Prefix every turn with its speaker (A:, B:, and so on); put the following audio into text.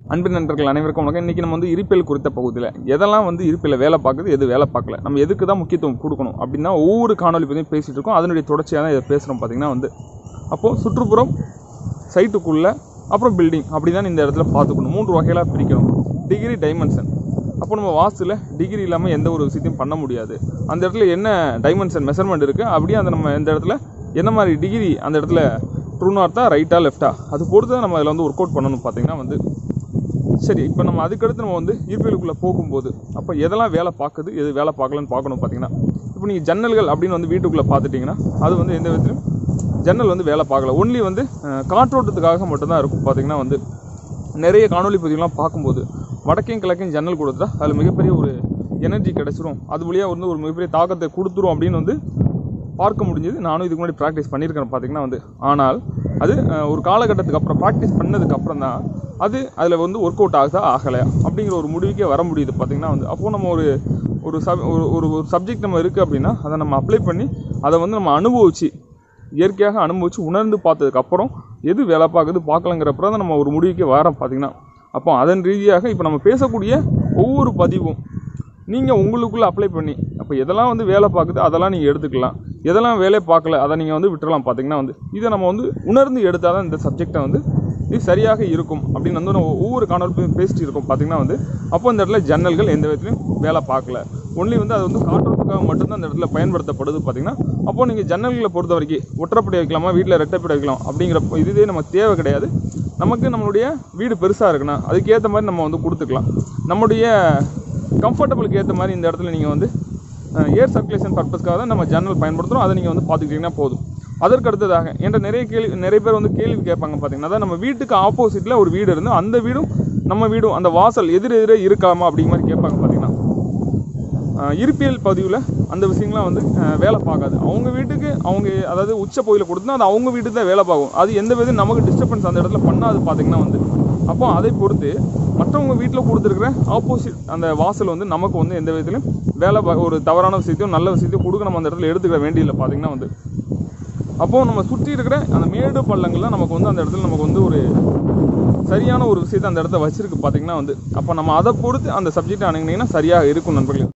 A: அன்பின் நண்பர்கள் அனைவருக்கும் வணக்கம் இன்றைக்கி நம்ம வந்து இருப்பியல் குறித்த பகுதியில் எதெல்லாம் வந்து இருப்பில் வேலை பார்க்குது எது வேலை பார்க்கல நம்ம எதுக்கு தான் முக்கியத்துவம் கொடுக்கணும் அப்படின்னா ஒவ்வொரு காணொலி பற்றியும் பேசிகிட்டு இருக்கோம் அதனுடைய தொடர்ச்சியாக தான் இதை பேசுகிறோம் பார்த்திங்கன்னா வந்து அப்போது சுற்றுப்புறம் சைட்டுக்குள்ளே அப்புறம் பில்டிங் அப்படி தான் இந்த இடத்துல பார்த்துக்கணும் மூன்று வகைகளாக பிரிக்கணும் டிகிரி டைமென்ஷன் அப்போ நம்ம வாஸ்துல டிகிரி இல்லாமல் எந்த ஒரு விஷயத்தையும் பண்ண முடியாது அந்த இடத்துல என்ன டைமென்ஷன் மெஷர்மெண்ட் இருக்குது அப்படியே அந்த நம்ம இந்த இடத்துல என்ன மாதிரி டிகிரி அந்த இடத்துல ட்ரூ நார்த்தா ரைட்டா லெஃப்டா அது பொறுத்து தான் நம்ம அதில் வந்து ஒர்க் அவுட் பண்ணணும் பார்த்தீங்கன்னா வந்து சரி இப்போ நம்ம அதுக்கடுத்து நம்ம வந்து ஈர்ப்பியலுக்குள்ளே போகும்போது அப்போ எதெல்லாம் வேலை பார்க்குது எது வேலை பார்க்கலன்னு பார்க்கணும் பார்த்தீங்கன்னா இப்போ நீங்கள் ஜன்னல்கள் அப்படின்னு வந்து வீட்டுக்குள்ளே பார்த்துட்டிங்கன்னா அது வந்து எந்த விதத்திலும் ஜன்னல் வந்து வேலை பார்க்கல ஒன்லி வந்து அஹ், காற்றோட்டத்துக்காக மட்டும்தான் இருக்கும் பார்த்தீங்கன்னா வந்து நிறைய காணொளி பதிவுலாம் பார்க்கும்போது வடக்கையும் கிழக்கையும் ஜன்னல் கொடுத்தா அதில் மிகப்பெரிய ஒரு எனர்ஜி கிடச்சிரும் அது வழியாக வந்து ஒரு மிகப்பெரிய தாக்கத்தை கொடுத்துரும் அப்படின்னு வந்து பார்க்க முடிஞ்சது நானும் இதுக்கு முன்னாடி ப்ராக்டிஸ் பண்ணியிருக்கேன் பார்த்தீங்கன்னா வந்து ஆனால் அது அஹ், ஒரு காலகட்டத்துக்கு அப்புறம் ப்ராக்டிஸ் பண்ணதுக்கு அப்புறம் தான் அது அதில் வந்து ஒர்க் அவுட் ஆகுதா ஆகலையா அப்படிங்கிற ஒரு முடிவுக்கே வர முடியுது பார்த்தீங்கன்னா வந்து அப்போது நம்ம ஒரு ஒரு சப் ஒரு ஒரு ஒரு சப்ஜெக்ட் நம்ம இருக்குது அப்படின்னா அதை நம்ம அப்ளை பண்ணி அதை வந்து நம்ம அனுபவிச்சு இயற்கையாக அனுபவிச்சு உணர்ந்து பார்த்ததுக்கு அப்புறம் எது வேலை பார்க்குது பார்க்கலங்கிறப்ப தான் நம்ம ஒரு முடிவுக்கே வரோம் பார்த்தீங்கன்னா அப்போ அதன் ரீதியாக இப்போ நம்ம பேசக்கூடிய ஒவ்வொரு பதிவும் நீங்கள் உங்களுக்குள்ளே அப்ளை பண்ணி அப்போ எதெல்லாம் வந்து வேலை பார்க்குது அதெல்லாம் நீங்கள் எடுத்துக்கலாம் எதெல்லாம் வேலையை பார்க்கல அதை நீங்கள் வந்து விட்டுறலாம் பார்த்தீங்கன்னா வந்து இதை நம்ம வந்து உணர்ந்து எடுத்தால் தான் இந்த சப்ஜெக்டை வந்து இது சரியாக இருக்கும் அப்படின்னு வந்து நம்ம ஒவ்வொரு காணொலியும் பேசிட்டு இருக்கோம் பார்த்தீங்கன்னா வந்து அப்போ இந்த இடத்துல ஜன்னல்கள் எந்த விதத்துலையும் வேலை பார்க்கல ஒன்லி வந்து அது வந்து காற்றோட்டத்துக்காக மட்டும்தான் அந்த இடத்துல பயன்படுத்தப்படுது பார்த்தீங்கன்னா அப்போ நீங்கள் ஜன்னல்களை பொறுத்த வரைக்கும் ஒற்றைப்படி வைக்கலாமா வீட்டில் ரெட்டைப்படி வைக்கலாம் அப்படிங்கிற இதுவே நமக்கு தேவை கிடையாது நமக்கு நம்மளுடைய வீடு பெருசாக இருக்குன்னா அதுக்கேற்ற மாதிரி நம்ம வந்து கொடுத்துக்கலாம் நம்முடைய கம்ஃபர்டபுளுக்கு ஏற்ற மாதிரி இந்த இடத்துல நீங்கள் வந்து ஏர் சர்க்குலேஷன் பர்பஸ்க்காக தான் நம்ம ஜன்னல் பயன்படுத்துகிறோம் அதை நீங்கள் வந்து பார்த்துக்கிட்டிங்கன்னா போதும் அதற்கு அடுத்ததாக என்ற நிறைய கேள்வி நிறைய பேர் வந்து கேள்வி கேட்பாங்க பார்த்தீங்கன்னா அதான் நம்ம வீட்டுக்கு ஆப்போசிட்டில் ஒரு வீடு இருந்து அந்த வீடும் நம்ம வீடும் அந்த வாசல் எதிர் எதிரே இருக்காமா அப்படிங்கிற மாதிரி கேட்பாங்க பார்த்தீங்கன்னா ஆஹ் இருப்பியல் பதிவில் அந்த விஷயங்கள்லாம் வந்து ஆஹ் வேலை பார்க்காது அவங்க வீட்டுக்கு அவங்க அதாவது உச்ச கோயிலை கொடுத்தா அது அவங்க வீட்டுக்கு தான் வேலை பார்க்கும் அது எந்த விதம் நமக்கு டிஸ்டர்பன்ஸ் அந்த இடத்துல பண்ணாது பார்த்தீங்கன்னா வந்து அப்போ அதை பொறுத்து மற்றவங்க வீட்டில் கொடுத்துருக்குற ஆப்போசிட் அந்த வாசல் வந்து நமக்கு வந்து எந்த விதத்திலும் வேலை பா- ஒரு தவறான விஷயத்தையும் நல்ல விஷயத்தையும் கொடுக்க நம்ம அந்த இடத்துல எடுத்துக்க வேண்டியதில்லை பார்த்தீங்கன்னா வந்து அப்போது நம்ம சுற்றி இருக்கிற அந்த மேடு பள்ளங்கள்லாம் நமக்கு வந்து அந்த இடத்துல நமக்கு வந்து ஒரு சரியான ஒரு விஷயத்தை அந்த இடத்த வச்சிருக்கு பார்த்தீங்கன்னா வந்து அப்போ நம்ம அதை பொறுத்து அந்த சப்ஜெக்டை அணுகுனீங்கன்னா சரியாக இருக்கும் நண்பர்களே